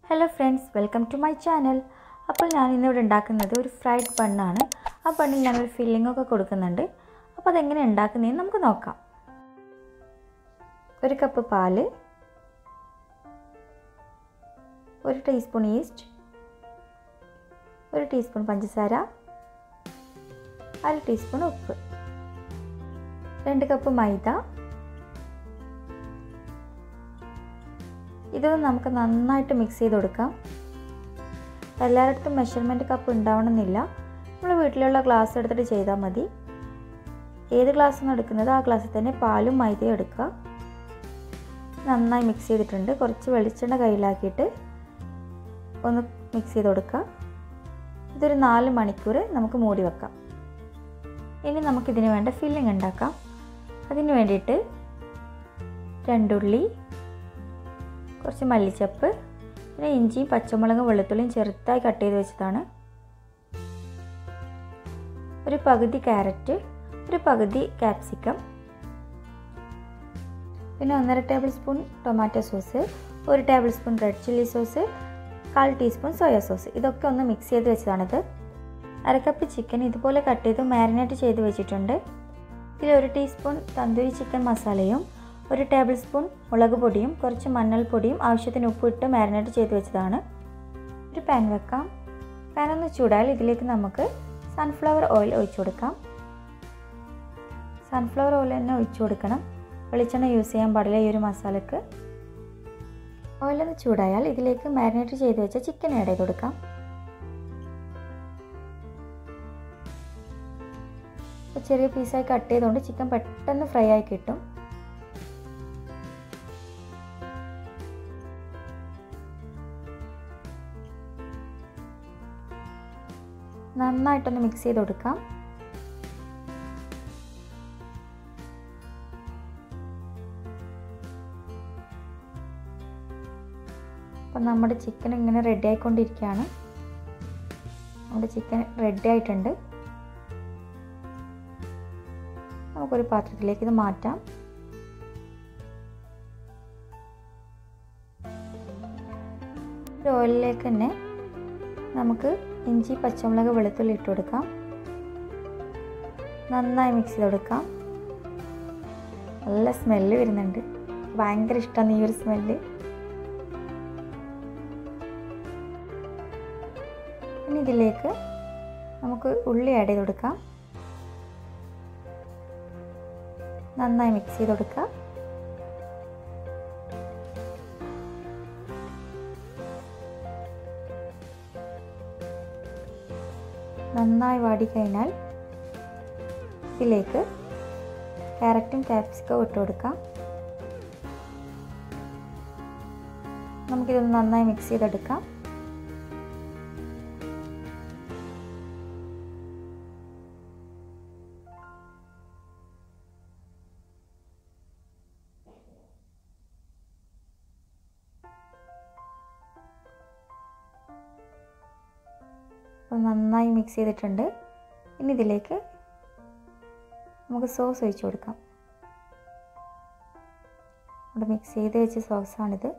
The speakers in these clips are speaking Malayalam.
hello friends welcome to my channel അപ്പോൾ ഞാൻ ഇന്നിവിടെ ഉണ്ടാക്കുന്നത് ഒരു ഫ്രൈഡ് ബണ്ണാണ് ആ ബണ്ണിൽ ഞാനൊരു ഫില്ലിംഗ് ഒക്കെ കൊടുക്കുന്നുണ്ട് അപ്പോൾ അതെങ്ങനെ ഉണ്ടാക്കുന്നതെന്ന് നമുക്ക് നോക്കാം ഒരു കപ്പ് പാല് ഒരു ടീസ്പൂൺ ഈസ്റ്റ് ഒരു ടീസ്പൂൺ പഞ്ചസാര അര ടീസ്പൂൺ ഉപ്പ് രണ്ട് കപ്പ് മൈദ ഇതൊന്ന് നമുക്ക് നന്നായിട്ട് മിക്സ് ചെയ്ത് കൊടുക്കാം എല്ലായിടത്തും മെഷർമെൻറ്റ് കപ്പ് ഉണ്ടാവണമെന്നില്ല നമ്മൾ വീട്ടിലുള്ള ഗ്ലാസ് എടുത്തിട്ട് ചെയ്താൽ മതി ഏത് ഗ്ലാസ്സാണ് എടുക്കുന്നത് ആ ഗ്ലാസ്സിൽ തന്നെ പാലും മൈദയും എടുക്കുക നന്നായി മിക്സ് ചെയ്തിട്ടുണ്ട് കുറച്ച് വെളിച്ചെണ്ണ കയ്യിലാക്കിയിട്ട് ഒന്ന് മിക്സ് ചെയ്ത് കൊടുക്കുക ഇതൊരു നാല് മണിക്കൂർ നമുക്ക് മൂടി വെക്കാം ഇനി നമുക്കിതിന് വേണ്ട ഫില്ലിംഗ് ഉണ്ടാക്കാം അതിന് വേണ്ടിയിട്ട് രണ്ടുള്ളി കുറച്ച് മല്ലിച്ചപ്പ് പിന്നെ ഇഞ്ചിയും പച്ചമുളകും വെളുത്തുള്ളിയും ചെറുതായി കട്ട് ചെയ്ത് വെച്ചതാണ് ഒരു പകുതി ക്യാരറ്റ് ഒരു പകുതി ക്യാപ്സിക്കം പിന്നെ ഒന്നര ടേബിൾ സ്പൂൺ ടൊമാറ്റോ സോസ് ഒരു tablespoon red chilli sauce കാൽ ടീസ്പൂൺ സോയ സോസ് ഇതൊക്കെ ഒന്ന് മിക്സ് ചെയ്ത് വെച്ചതാണിത് അരക്കപ്പ് ചിക്കൻ ഇതുപോലെ കട്ട് ചെയ്ത് മാരിനേറ്റ് ചെയ്ത് വെച്ചിട്ടുണ്ട് ഇതിൽ ഒരു ടീസ്പൂൺ തന്തൂരി ചിക്കൻ മസാലയും ഒരു ടേബിൾ സ്പൂൺ മുളക് പൊടിയും കുറച്ച് മഞ്ഞൾപ്പൊടിയും ആവശ്യത്തിന് ഉപ്പിട്ട് മാരിനേറ്റ് ചെയ്ത് വെച്ചതാണ് ഒരു പാൻ വെക്കാം പാൻ ഒന്ന് ചൂടായാൽ ഇതിലേക്ക് നമുക്ക് സൺഫ്ലവർ ഓയിൽ ഒഴിച്ചു കൊടുക്കാം സൺഫ്ലവർ ഓയിൽ തന്നെ ഒഴിച്ചു കൊടുക്കണം വെളിച്ചെണ്ണ യൂസ് ചെയ്യാൻ പാടില്ല ഈ ഒരു മസാലക്ക് ഓയിലൊന്ന് ചൂടായാൽ ഇതിലേക്ക് മാരിനേറ്റ് ചെയ്ത് വെച്ച ചിക്കൻ ആഡ് ചെയ്ത് കൊടുക്കാം ചെറിയ പീസായി കട്ട് ചെയ്തുകൊണ്ട് ചിക്കൻ പെട്ടെന്ന് ഫ്രൈ ആയി കിട്ടും നന്നായിട്ടൊന്ന് മിക്സ് ചെയ്ത് കൊടുക്കാം അപ്പം നമ്മുടെ ചിക്കൻ ഇങ്ങനെ റെഡി ആയിക്കൊണ്ടിരിക്കുകയാണ് നമ്മുടെ ചിക്കൻ റെഡി ആയിട്ടുണ്ട് നമുക്കൊരു പാത്രത്തിലേക്ക് ഇത് മാറ്റാം ഒരു ഓയിലിലേക്ക് തന്നെ നമുക്ക് ഇഞ്ചി പച്ചമുളക് വെളുത്തുള്ളി ഇട്ട് കൊടുക്കാം നന്നായി മിക്സ് ചെയ്ത് കൊടുക്കാം നല്ല സ്മെല്ല് വരുന്നുണ്ട് ഭയങ്കര ഇഷ്ടമാണ് ഈ ഒരു സ്മെല്ല് ഇനി ഇതിലേക്ക് നമുക്ക് ഉള്ളി ആഡ് ചെയ്ത് കൊടുക്കാം നന്നായി മിക്സ് ചെയ്ത് കൊടുക്കുക നന്നായി വാടിക്കഴിഞ്ഞാൽ ഇതിലേക്ക് ക്യാരറ്റും ക്യാപ്സിക്കവും ഇട്ട് കൊടുക്കാം നമുക്കിതൊന്ന് നന്നായി മിക്സ് ചെയ്തെടുക്കാം അപ്പോൾ നന്നായി മിക്സ് ചെയ്തിട്ടുണ്ട് ഇനി ഇതിലേക്ക് നമുക്ക് സോസ് ഒഴിച്ചു കൊടുക്കാം അവിടെ മിക്സ് ചെയ്ത് വെച്ച സോസാണിത്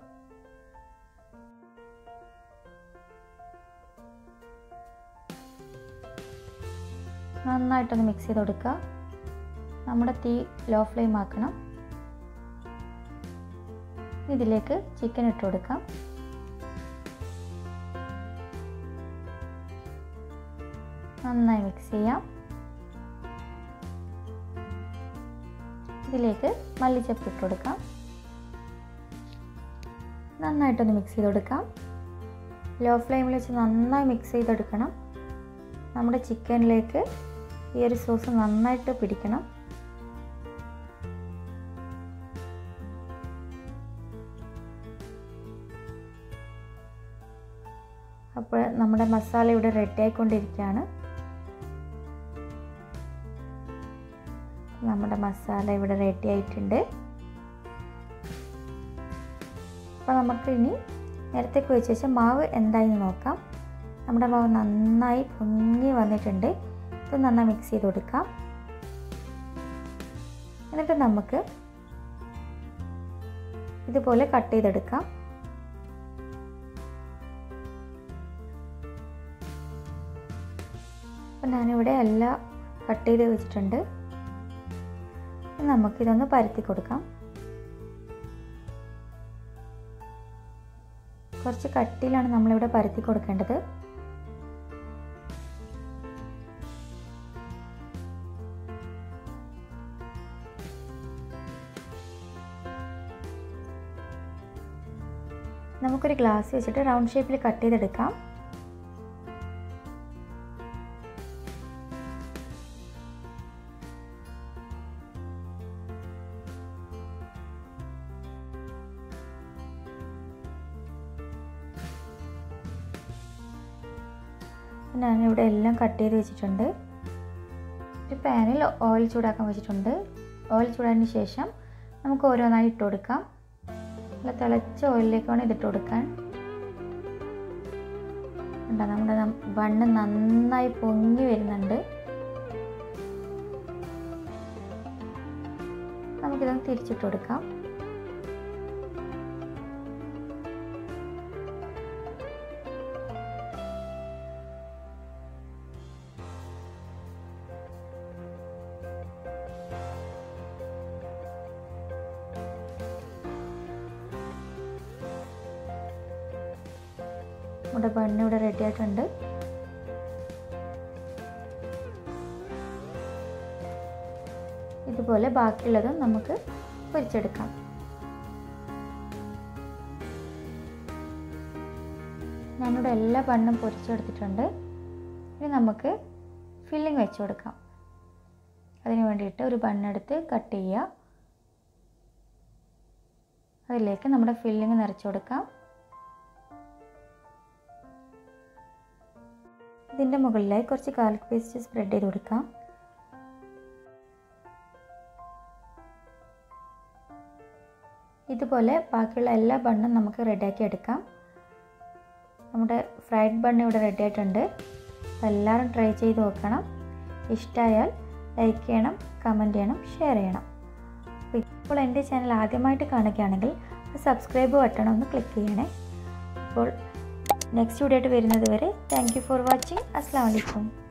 നന്നായിട്ടൊന്ന് മിക്സ് ചെയ്ത് കൊടുക്കുക നമ്മുടെ തീ ലോ ഫ്ലെയിം ആക്കണം ഇതിലേക്ക് ചിക്കൻ ഇട്ട് കൊടുക്കാം നന്നായി മിക്സ് ചെയ്യാം ഇതിലേക്ക് മല്ലിച്ചപ്പ് ഇട്ട് കൊടുക്കാം നന്നായിട്ടൊന്ന് മിക്സ് ചെയ്ത് കൊടുക്കാം ലോ ഫ്ലെയിമിൽ വെച്ച് നന്നായി മിക്സ് ചെയ്തെടുക്കണം നമ്മുടെ ചിക്കനിലേക്ക് ഈ ഒരു സോസ് നന്നായിട്ട് പിടിക്കണം അപ്പോൾ നമ്മുടെ മസാല ഇവിടെ റെഡി ആയിക്കൊണ്ടിരിക്കുകയാണ് നമ്മുടെ മസാല ഇവിടെ റെഡി ആയിട്ടുണ്ട് അപ്പോൾ നമുക്ക് ഇനി നേരത്തേക്ക് വെച്ച് വെച്ച മാവ് എന്തായി നോക്കാം നമ്മുടെ മാവ് നന്നായി പൊങ്ങി വന്നിട്ടുണ്ട് ഇത് നന്നായി മിക്സ് ചെയ്ത് കൊടുക്കാം എന്നിട്ട് നമുക്ക് ഇതുപോലെ കട്ട് ചെയ്തെടുക്കാം അപ്പം ഞാനിവിടെ എല്ലാം കട്ട് ചെയ്ത് വെച്ചിട്ടുണ്ട് നമുക്കിതൊന്ന് പരത്തി കൊടുക്കാം കുറച്ച് കട്ടിയിലാണ് നമ്മളിവിടെ പരത്തി കൊടുക്കേണ്ടത് നമുക്കൊരു ഗ്ലാസ് വെച്ചിട്ട് റൗണ്ട് ഷേപ്പിൽ കട്ട് ചെയ്തെടുക്കാം ഞാനിവിടെ എല്ലാം കട്ട് ചെയ്ത് വെച്ചിട്ടുണ്ട് ഒരു പാനിൽ ഓയിൽ ചൂടാക്കാൻ വെച്ചിട്ടുണ്ട് ഓയിൽ ചൂടായതിന് ശേഷം നമുക്ക് ഓരോന്നായി ഇട്ട് കൊടുക്കാം നല്ല തിളച്ച ഓയിലിലേക്ക് വേണം ഇതിട്ട് കൊടുക്കാൻ ഉണ്ടോ നമ്മുടെ ബണ്ണ് നന്നായി പൊങ്ങി വരുന്നുണ്ട് നമുക്കിതൊന്ന് തിരിച്ചിട്ട് കൊടുക്കാം നമ്മുടെ ബണ്ണ് ഇവിടെ റെഡി ആയിട്ടുണ്ട് ഇതുപോലെ ബാക്കിയുള്ളതും നമുക്ക് പൊരിച്ചെടുക്കാം ഞാനിവിടെ എല്ലാ ബണ്ണും പൊരിച്ചെടുത്തിട്ടുണ്ട് ഇനി നമുക്ക് ഫില്ലിങ് വെച്ച് കൊടുക്കാം അതിന് വേണ്ടിയിട്ട് ഒരു ബണ്ണെടുത്ത് കട്ട് ചെയ്യുക അതിലേക്ക് നമ്മുടെ ഫില്ലിങ് നിറച്ച് കൊടുക്കാം ഇതിൻ്റെ മുകളിലായി കുറച്ച് ഗാർലിക് പേസ്റ്റ് സ്പ്രെഡ് ചെയ്ത് കൊടുക്കാം ഇതുപോലെ ബാക്കിയുള്ള എല്ലാ ബണ്ണും നമുക്ക് റെഡിയാക്കി എടുക്കാം നമ്മുടെ ഫ്രൈഡ് ബണ്ണ് ഇവിടെ റെഡി ആയിട്ടുണ്ട് അപ്പോൾ എല്ലാവരും ട്രൈ ചെയ്ത് നോക്കണം ഇഷ്ടമായാൽ ലൈക്ക് ചെയ്യണം കമൻറ്റ് ചെയ്യണം ഷെയർ ചെയ്യണം അപ്പോൾ ഇപ്പോൾ എൻ്റെ ചാനൽ ആദ്യമായിട്ട് കാണുകയാണെങ്കിൽ സബ്സ്ക്രൈബ് ബട്ടൺ ഒന്ന് ക്ലിക്ക് ചെയ്യണേ അപ്പോൾ നെക്സ്റ്റ് വീഡിയോ ആയിട്ട് വരുന്നത് വരെ താങ്ക് യു ഫോർ വാച്ചിങ് അസ്സാം വലൈക്കും